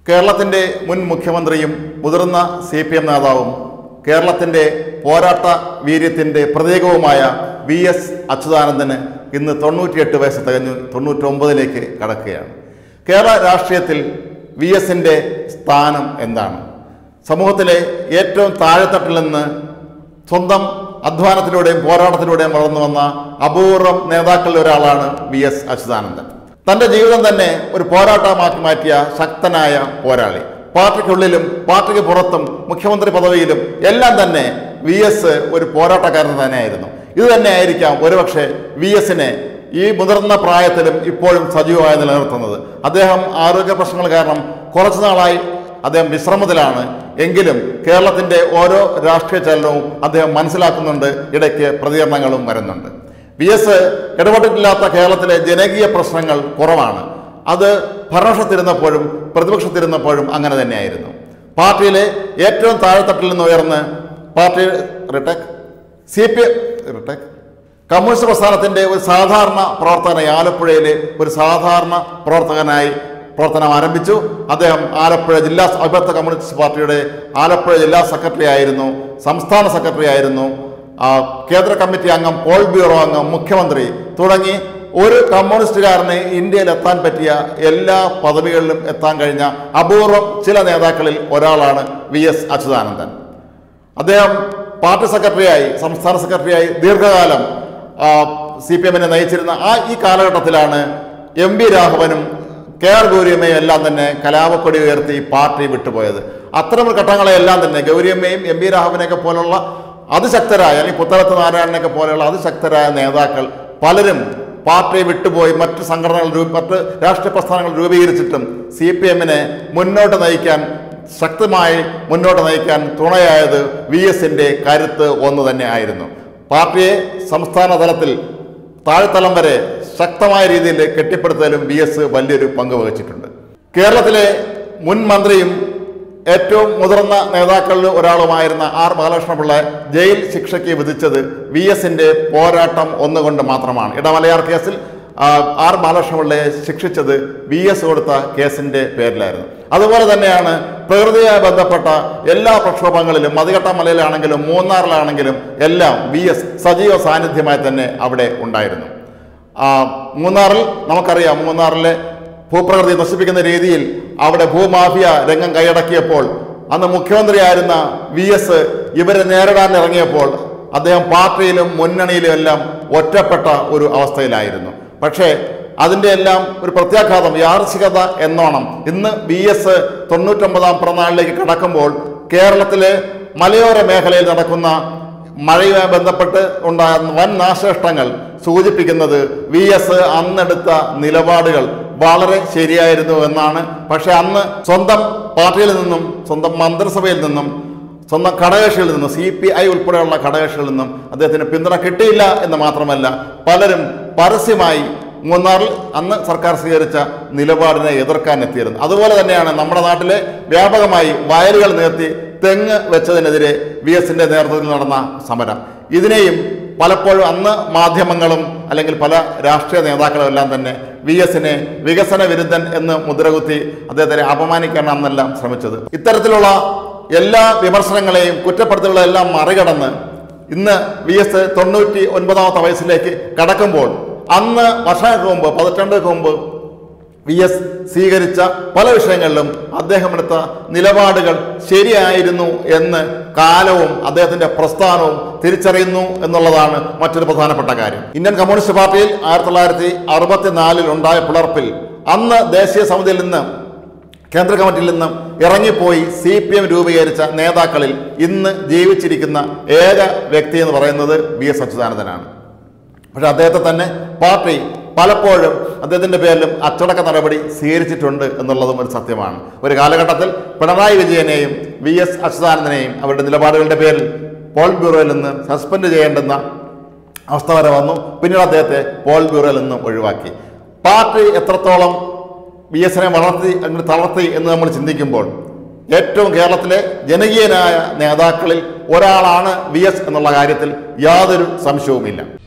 കേരളത്തിൻ്റെ മുൻ മുഖ്യമന്ത്രിയും മുതിർന്ന സി പി എം നേതാവും കേരളത്തിൻ്റെ പോരാട്ട വീര്യത്തിൻ്റെ പ്രതീകവുമായ വി എസ് അച്യുതാനന്ദന് ഇന്ന് തൊണ്ണൂറ്റിയെട്ട് വയസ്സ് തികഞ്ഞു തൊണ്ണൂറ്റൊമ്പതിലേക്ക് കടക്കുകയാണ് കേരള രാഷ്ട്രീയത്തിൽ വി എസിൻ്റെ സ്ഥാനം എന്താണ് സമൂഹത്തിലെ ഏറ്റവും താഴെത്തട്ടിൽ നിന്ന് സ്വന്തം അധ്വാനത്തിലൂടെയും പോരാട്ടത്തിലൂടെയും വളർന്നു വന്ന അപൂർവം നേതാക്കളിൽ ഒരാളാണ് വി എസ് അച്യുതാനന്ദൻ തന്റെ ജീവിതം തന്നെ ഒരു പോരാട്ടമാക്കി മാറ്റിയ ശക്തനായ പോരാളി പാർട്ടിക്കുള്ളിലും പാർട്ടിക്ക് പുറത്തും മുഖ്യമന്ത്രി പദവിയിലും എല്ലാം തന്നെ വി എസ് ഒരു പോരാട്ടക്കാരൻ തന്നെയായിരുന്നു ഇത് തന്നെയായിരിക്കാം ഒരുപക്ഷെ വി എസിനെ ഈ മുതിർന്ന പ്രായത്തിലും ഇപ്പോഴും സജീവമായി നിലനിർത്തുന്നത് അദ്ദേഹം ആരോഗ്യ പ്രശ്നങ്ങൾ കാരണം കുറച്ചു നാളായി അദ്ദേഹം വിശ്രമത്തിലാണ് എങ്കിലും കേരളത്തിന്റെ ഓരോ രാഷ്ട്രീയ ചലനവും അദ്ദേഹം മനസ്സിലാക്കുന്നുണ്ട് ഇടയ്ക്ക് പ്രതികരണങ്ങളും വരുന്നുണ്ട് വി എസ് ഇടപെട്ടിട്ടില്ലാത്ത കേരളത്തിലെ ജനകീയ പ്രശ്നങ്ങൾ കുറവാണ് അത് ഭരണപക്ഷത്തിരുന്നപ്പോഴും പ്രതിപക്ഷത്തിരുന്നപ്പോഴും അങ്ങനെ തന്നെയായിരുന്നു പാർട്ടിയിലെ ഏറ്റവും താഴെത്തട്ടിൽ നിന്ന് ഉയർന്ന് പാർട്ടി റിട്ടക് സി പി റിട്ടക് കമ്മ്യൂണിസ്റ്റ് പ്രസ്ഥാനത്തിന്റെ ഒരു സാധാരണ പ്രവർത്തകനായി ആലപ്പുഴയിലെ ഒരു സാധാരണ പ്രവർത്തകനായി പ്രവർത്തനം ആരംഭിച്ചു അദ്ദേഹം ആലപ്പുഴ ജില്ലാ അഭിഭക്ത കമ്മ്യൂണിസ്റ്റ് പാർട്ടിയുടെ ആലപ്പുഴ ജില്ലാ സെക്രട്ടറി ആയിരുന്നു സംസ്ഥാന സെക്രട്ടറി ആയിരുന്നു ആ, കേന്ദ്ര കമ്മിറ്റി അംഗം പോൾ ബ്യൂറോ അംഗം മുഖ്യമന്ത്രി തുടങ്ങി ഒരു കമ്മ്യൂണിസ്റ്റുകാരന് ഇന്ത്യയിൽ എത്താൻ പറ്റിയ എല്ലാ പദവികളിലും എത്താൻ കഴിഞ്ഞ അപൂർവം ചില നേതാക്കളിൽ ഒരാളാണ് വി എസ് അച്യുതാനന്ദൻ അദ്ദേഹം പാർട്ടി സെക്രട്ടറിയായി സംസ്ഥാന സെക്രട്ടറിയായി ദീർഘകാലം സി പി എമ്മിനെ നയിച്ചിരുന്ന ആ ഈ കാലഘട്ടത്തിലാണ് എം വി രാഘവനും കെ ആർ ഗൗരിയമ്മയും എല്ലാം തന്നെ കലാപക്കൊടി ഉയർത്തി പാർട്ടി വിട്ടുപോയത് അത്തരം ഘട്ടങ്ങളെല്ലാം തന്നെ ഗൗരിയമ്മയും എം വി രാഘവനെയൊക്കെ പോലുള്ള അതിശക്തരായ അല്ലെങ്കിൽ പുത്തലത്ത് നാരായണനെയൊക്കെ പോലെയുള്ള അതിശക്തരായ നേതാക്കൾ പലരും പാർട്ടി വിട്ടുപോയി മറ്റ് സംഘടനകൾ രൂപ- മറ്റ് രാഷ്ട്രീയ പ്രസ്ഥാനങ്ങൾ രൂപീകരിച്ചിട്ടും സി പി എമ്മിനെ മുന്നോട്ട് നയിക്കാൻ ശക്തമായി മുന്നോട്ട് നയിക്കാൻ തുണയായത് വി എസിന്റെ കരുത്ത് ഒന്ന് തന്നെ ആയിരുന്നു പാർട്ടിയെ സംസ്ഥാന തലത്തിൽ താഴ്ത്തലം വരെ ശക്തമായ രീതിയിൽ കെട്ടിപ്പടുത്തതിലും വി എസ് വലിയൊരു പങ്ക് വഹിച്ചിട്ടുണ്ട് കേരളത്തിലെ മുൻ മന്ത്രിയും ഏറ്റവും മുതിർന്ന നേതാക്കളിൽ ഒരാളുമായിരുന്ന ആർ ബാലകൃഷ്ണപിള്ള ജയിൽ ശിക്ഷയ്ക്ക് വിധിച്ചത് വി എസിന്റെ പോരാട്ടം ഒന്നുകൊണ്ട് മാത്രമാണ് ഇടമലയാർ കേസിൽ ആ, ആർ ബാലകൃഷ്ണപിള്ളയെ ശിക്ഷിച്ചത് വി എസ് കൊടുത്ത കേസിന്റെ പേരിലായിരുന്നു അതുപോലെ തന്നെയാണ് പ്രകൃതിയുമായി ബന്ധപ്പെട്ട എല്ലാ പ്രക്ഷോഭങ്ങളിലും മതികട്ട മലയിലാണെങ്കിലും മൂന്നാറിലാണെങ്കിലും എല്ലാം വി എസ് സജീവ സാന്നിധ്യമായി തന്നെ അവിടെ ഉണ്ടായിരുന്നു ആ, മൂന്നാറിൽ നമുക്കറിയാം മൂന്നാറിലെ ഭൂപ്രകൃതി നശിപ്പിക്കുന്ന രീതിയിൽ അവിടെ ഭൂമാഫിയ രംഗം കൈയടക്കിയപ്പോൾ അന്ന് മുഖ്യമന്ത്രിയായിരുന്ന വി എസ് ഇവരെ നേരിടാൻ ഇറങ്ങിയപ്പോൾ അദ്ദേഹം പാർട്ടിയിലും മുന്നണിയിലും എല്ലാം ഒറ്റപ്പെട്ട ഒരു അവസ്ഥയിലായിരുന്നു പക്ഷേ അതിൻ്റെ എല്ലാം ഒരു പ്രത്യാഘാതം യാർഷികത എന്നോണം ഇന്ന് വി എസ് തൊണ്ണൂറ്റൊമ്പതാം പിറന്നാളിലേക്ക് കടക്കുമ്പോൾ കേരളത്തിലെ മലയോര മേഖലയിൽ നടക്കുന്ന മഴയുമായി ബന്ധപ്പെട്ട് ഉണ്ടായ വൻ നാശനഷ്ടങ്ങൾ സൂചിപ്പിക്കുന്നത് വി എസ് അന്നെടുത്ത നിലപാടുകൾ വളരെ ശരിയായിരുന്നു എന്നാണ് പക്ഷെ അന്ന് സ്വന്തം പാർട്ടിയിൽ നിന്നും സ്വന്തം മന്ത്രിസഭയിൽ നിന്നും സ്വന്തം ഘടകകക്ഷികളിൽ നിന്നും സി പി ഐ ഉൾപ്പെടെയുള്ള ഘടകകക്ഷികളിൽ നിന്നും അദ്ദേഹത്തിന് പിന്തുണ കിട്ടിയില്ല എന്ന് മാത്രമല്ല പലരും പരസ്യമായി മൂന്നാറിൽ അന്ന് സർക്കാർ സ്വീകരിച്ച നിലപാടിനെ എതിർക്കാൻ എത്തിയിരുന്നു അതുപോലെ തന്നെയാണ് നമ്മുടെ നാട്ടിലെ വ്യാപകമായി വയലുകൾ നിർത്തി തെങ്ങ് വെച്ചതിനെതിരെ വി എസിന്റെ നേതൃത്വത്തിൽ നടന്ന സമരം ഇതിനെയും പലപ്പോഴും അന്ന് മാധ്യമങ്ങളും അല്ലെങ്കിൽ പല രാഷ്ട്രീയ നേതാക്കളും എല്ലാം തന്നെ വി എസിനെ വികസന വിരുദ്ധൻ എന്ന് മുദ്രകുത്തി അദ്ദേഹത്തെ അപമാനിക്കാനാണ് അന്നെല്ലാം ശ്രമിച്ചത് ഇത്തരത്തിലുള്ള എല്ലാ വിമർശനങ്ങളെയും കുറ്റപ്പെടുത്തലുകളെല്ലാം മറികടന്ന് ഇന്ന് വി എസ് തൊണ്ണൂറ്റി ഒൻപതാമത്തെ വയസ്സിലേക്ക് കടക്കുമ്പോൾ അന്ന് വർഷങ്ങൾക്ക് മുമ്പ് പതിറ്റാണ്ടുകൾക്ക് മുമ്പ് വി എസ് സ്വീകരിച്ച പല വിഷയങ്ങളിലും അദ്ദേഹം എടുത്ത നിലപാടുകൾ ശരിയായിരുന്നു എന്ന് കാലവും അദ്ദേഹത്തിന്റെ പ്രസ്ഥാനവും തിരിച്ചറിയുന്നു എന്നുള്ളതാണ് മറ്റൊരു പ്രധാനപ്പെട്ട കാര്യം ഇന്ത്യൻ കമ്മ്യൂണിസ്റ്റ് പാർട്ടിയിൽ ആയിരത്തി തൊള്ളായിരത്തി അറുപത്തിനാലിൽ ഉണ്ടായ പിളർപ്പിൽ അന്ന് ദേശീയ സമിതിയിൽ നിന്ന് കേന്ദ്ര കമ്മിറ്റിയിൽ നിന്നും ഇറങ്ങിപ്പോയി സി പി എം രൂപീകരിച്ച നേതാക്കളിൽ ഇന്ന് ജീവിച്ചിരിക്കുന്ന ഏക വ്യക്തി എന്ന് പറയുന്നത് വി എസ് അച്യുതാനന്ദനാണ് പക്ഷെ അദ്ദേഹത്തെ തന്നെ പാർട്ടി പലപ്പോഴും അദ്ദേഹത്തിന്റെ പേരിലും അച്ചടക്ക നടപടി സ്വീകരിച്ചിട്ടുണ്ട് എന്നുള്ളതും ഒരു സത്യമാണ് ഒരു കാലഘട്ടത്തിൽ പിണറായി വിജയനെയും വി എസ് അച്യുതാനന്ദനെയും അവരുടെ നിലപാടുകളുടെ പേരിൽ പോൾ ബ്യൂറോയിൽ നിന്ന് സസ്പെൻഡ് ചെയ്യേണ്ടുന്ന അവസ്ഥ വരെ വന്നു പിന്നീട് അദ്ദേഹത്തെ പോൾ ബ്യൂറോയിൽ നിന്നും ഒഴിവാക്കി പാർട്ടി എത്രത്തോളം വി എസിനെ വളർത്തി അങ്ങനെ തളർത്തി എന്ന് നമ്മൾ ചിന്തിക്കുമ്പോൾ ഏറ്റവും കേരളത്തിലെ ജനകീയനായ നേതാക്കളിൽ ഒരാളാണ് വി എസ് എന്നുള്ള കാര്യത്തിൽ യാതൊരു സംശയവുമില്ല